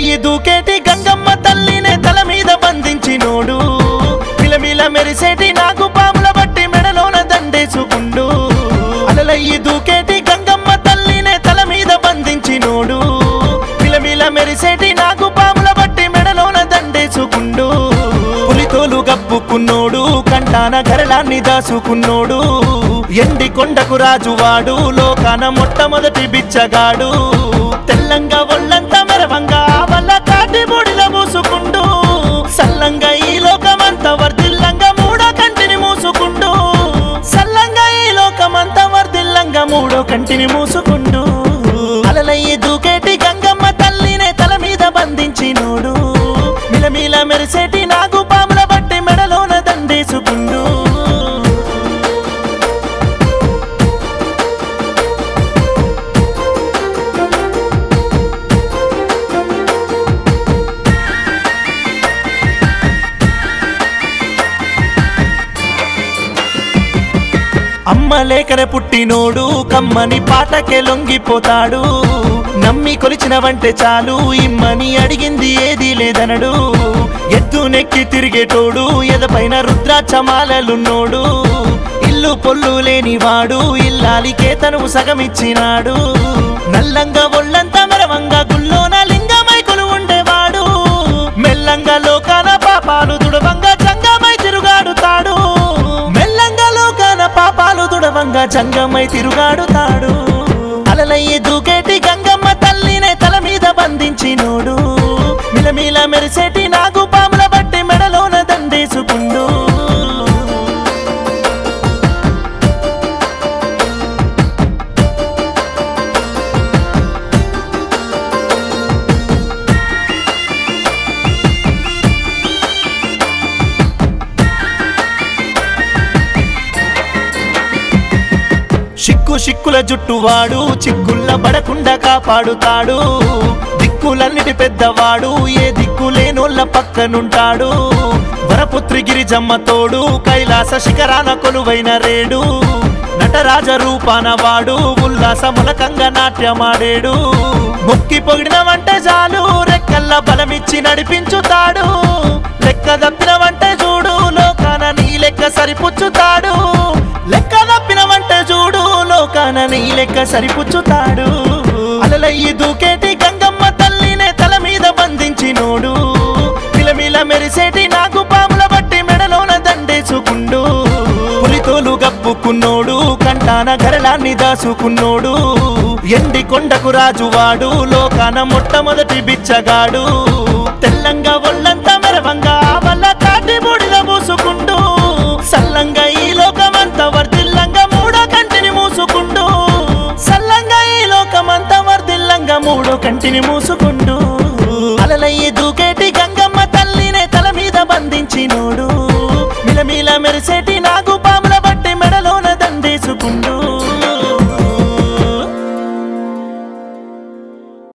అలలయ్యి దూకేటి గంగమ్మ తల్లినే తల మీద బంధించినోడు మిలమిల మెరిసేటి నాకు పాముల బట్టి మెడలోన దండేసుకుండు అలలయ్యి దూకేటి గంగమ్మ తల్లినే తల మీద బంధించినోడు మిలమిల మెరిసేటి నాకు పాముల బట్టి మెడలోన దండేసుకుండు పులితోలు గప్పుకున్నోడు కంటాన గరళాన్ని దాసుకున్నోడు ఎండి కొండకు రాజువాడు లోకాన మొట్టమొదటి బిచ్చగాడు తెల్లంగా ఒళ్ళంతా మెరవంగా వల్ల కాటి బూడిల మూసుకుండు సల్లంగా ఈ లోకమంతా వర్దిల్లంగా మూడో కంటిని మూసుకుండు సల్లంగా ఈ లోకమంతా వర్దిల్లంగా మూడో కంటిని మూసుకుండు అలలయ్యి దూకేటి గంగమ్మ తల్లినే తల మీద బంధించినోడు మిలమిల మెరిసేటి నాగు పాముల బట్టి మెడలోన దండేసుకుండు అమ్మ లేకనే పుట్టినోడు కమ్మని పాటకే లొంగిపోతాడు నమ్మి కొలిచిన వంటే చాలు ఇమ్మని అడిగింది ఏదీ లేదనడు ఎద్దు నెక్కి తిరిగేటోడు ఎదపైన రుద్రాచమాలలున్నోడు ఇల్లు పొల్లు లేనివాడు ఇల్లాలికే తను సగమిచ్చినాడు నల్లంగా ఒళ్ళంతా మరవంగా గుల్లోన లింగమైకులు ఉండేవాడు మెల్లంగా లోకాన పాపాలు దుడవంగా జంగమై తిరుగాడుతాడు మెల్లంగా లోకాన పాపాలు దుడవంగా జంగమై తిరుగాడుతాడు అలలయ్యి దూకేటి గంగమ్మ తల్లినే తల మీద బంధించినోడు మిలమిల మెరిసేటి నాగు పాముల బట్టి మెడలోన దండేసుకుండు సిక్కు సిక్కుల జుట్టువాడు చిక్కుల్ల పడకుండా కాపాడుతాడు దిక్కులన్నిటి పెద్దవాడు ఏ దిక్కు లేనోళ్ళ పక్కనుంటాడు వరపుత్రి గిరిజమ్మ తోడు కైలాస శిఖరాన కొలువైన రేడు నటరాజ రూపాన వాడు ఉల్లాస ములకంగా నాట్యమాడేడు మొక్కి పొగిడిన వంటే చాలు రెక్కల్ల బలమిచ్చి నడిపించుతాడు లెక్క తప్పిన వంటే చూడు లోకాన నీ లెక్క సరిపుచ్చుతాడు లెక్క తప్పిన వంట చూడు లోకాన నీ లెక్క సరిపుచ్చుతాడు అలలయ్యి దూకేటి గంగమ్మ తల్లినే తల మీద బంధించినోడు మిలమిల మెరిసేటి నాకు పాముల బట్టి మెడలోన దండేసుకుండు పులితోలు గప్పుకున్నోడు కంటాన గరళాన్ని దాసుకున్నోడు ఎండి కొండకు రాజువాడు లోకాన మొట్టమొదటి బిచ్చగాడు తెల్లంగా ఒళ్ళంతా మెరవంగా వల్ల కాటి బూడిద మూసుకుంటూ సల్లంగా ఈ లోకమంతా వర్దిల్లంగా మూడో కంటిని మూసుకుంటూ సల్లంగా ఈ లోకమంతా వర్దిల్లంగా మూడో కంటిని మూసుకుంటూ అలలయ్యి దూకేటి గంగమ్మ తల్లినే తల మీద బంధించినోడు మిలమిల మెరిసేటి